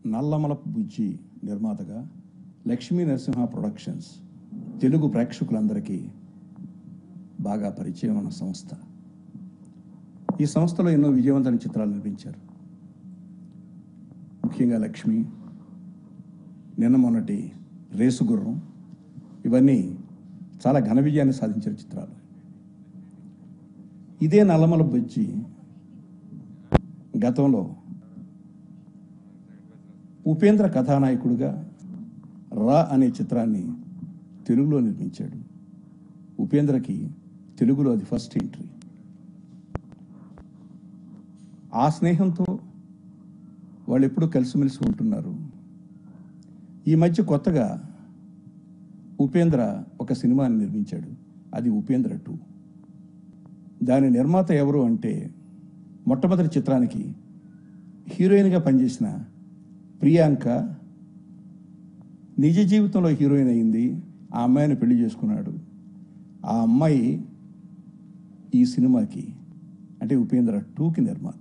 నల్లమలపు బుజ్జి నిర్మాతగా లక్ష్మీ నరసింహ ప్రొడక్షన్స్ తెలుగు ప్రేక్షకులందరికీ బాగా పరిచయం ఉన్న సంస్థ ఈ సంస్థలో ఎన్నో విజయవంతమైన చిత్రాలు నిర్మించారు ముఖ్యంగా లక్ష్మి నిన్న మొన్నటి రేసుగుర్రం ఇవన్నీ చాలా ఘన విజయాన్ని సాధించిన చిత్రాలు ఇదే నల్లమల బుజ్జి గతంలో ఉపేంద్ర కథానాయకుడిగా రా అనే చిత్రాన్ని తెలుగులో నిర్మించాడు ఉపేంద్రకి తెలుగులో అది ఫస్ట్ ఎంట్రీ ఆ స్నేహంతో వాళ్ళు ఎప్పుడూ కలిసిమెలిసి ఉంటున్నారు ఈ మధ్య కొత్తగా ఉపేంద్ర ఒక సినిమాని నిర్మించాడు అది ఉపేంద్ర టూ దాని నిర్మాత ఎవరు అంటే మొట్టమొదటి చిత్రానికి హీరోయిన్గా పనిచేసిన ప్రియాంక నిజ జీవితంలో హీరోయిన్ అయింది ఆ అమ్మాయిని పెళ్లి చేసుకున్నాడు ఆ అమ్మాయి ఈ సినిమాకి అంటే ఉపేంద్ర టూకి నిర్మాత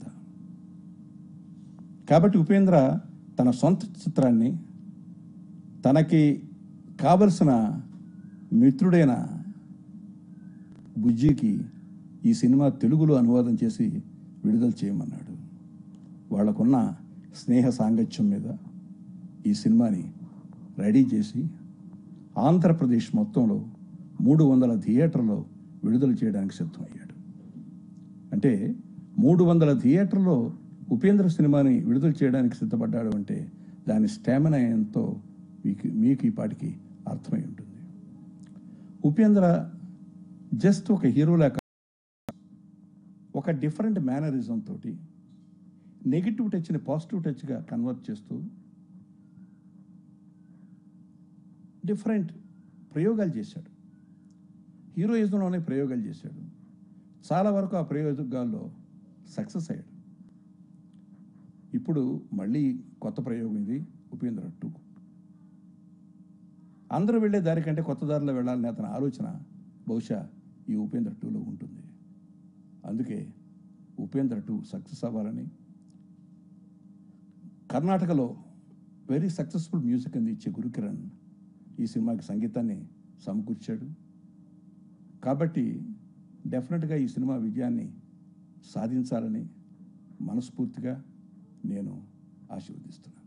కాబట్టి ఉపేంద్ర తన సొంత చిత్రాన్ని తనకి కావలసిన మిత్రుడైన బుజ్జికి ఈ సినిమా తెలుగులో అనువాదం చేసి విడుదల చేయమన్నాడు వాళ్ళకున్న స్నేహ సాంగత్యం మీద ఈ సినిమాని రెడీ చేసి ఆంధ్రప్రదేశ్ మొత్తంలో మూడు వందల థియేటర్లో విడుదల చేయడానికి సిద్ధమయ్యాడు అంటే మూడు వందల థియేటర్లో ఉపేంద్ర సినిమాని విడుదల చేయడానికి సిద్ధపడ్డాడు అంటే దాని స్టామినా ఎంతో మీకు మీకు ఈ పాటికి అర్థమై ఉంటుంది ఉపేంద్ర జస్ట్ ఒక హీరోలా కా- ఒక డిఫరెంట్ మేనరిజం తోటి నెగిటివ్ టచ్ని పాజిటివ్ టచ్గా కన్వర్ట్ చేస్తూ డిఫరెంట్ ప్రయోగాలు చేశాడు హీరోయిజంలోనే ప్రయోగాలు చేశాడు చాలా వరకు ఆ ప్రయోగాల్లో సక్సెస్ అయ్యాడు ఇప్పుడు మళ్ళీ కొత్త ప్రయోగం ఇది ఉపేంద్ర టూ అందరూ వెళ్ళే దారి కంటే కొత్త దారిలో వెళ్ళాలనే అతని ఆలోచన బహుశా ఈ ఉపేంద్ర టూలో ఉంటుంది అందుకే ఉపేంద్ర టూ సక్సెస్ అవ్వాలని కర్ణాటకలో వెరీ సక్సెస్ఫుల్ మ్యూజిక్ అందించే గురుకిరణ్ ఈ సినిమాకి సంగీతాన్ని సమకూర్చాడు కాబట్టి డెఫినెట్గా ఈ సినిమా విజయాన్ని సాధించాలని మనస్ఫూర్తిగా నేను ఆశీర్వదిస్తున్నాను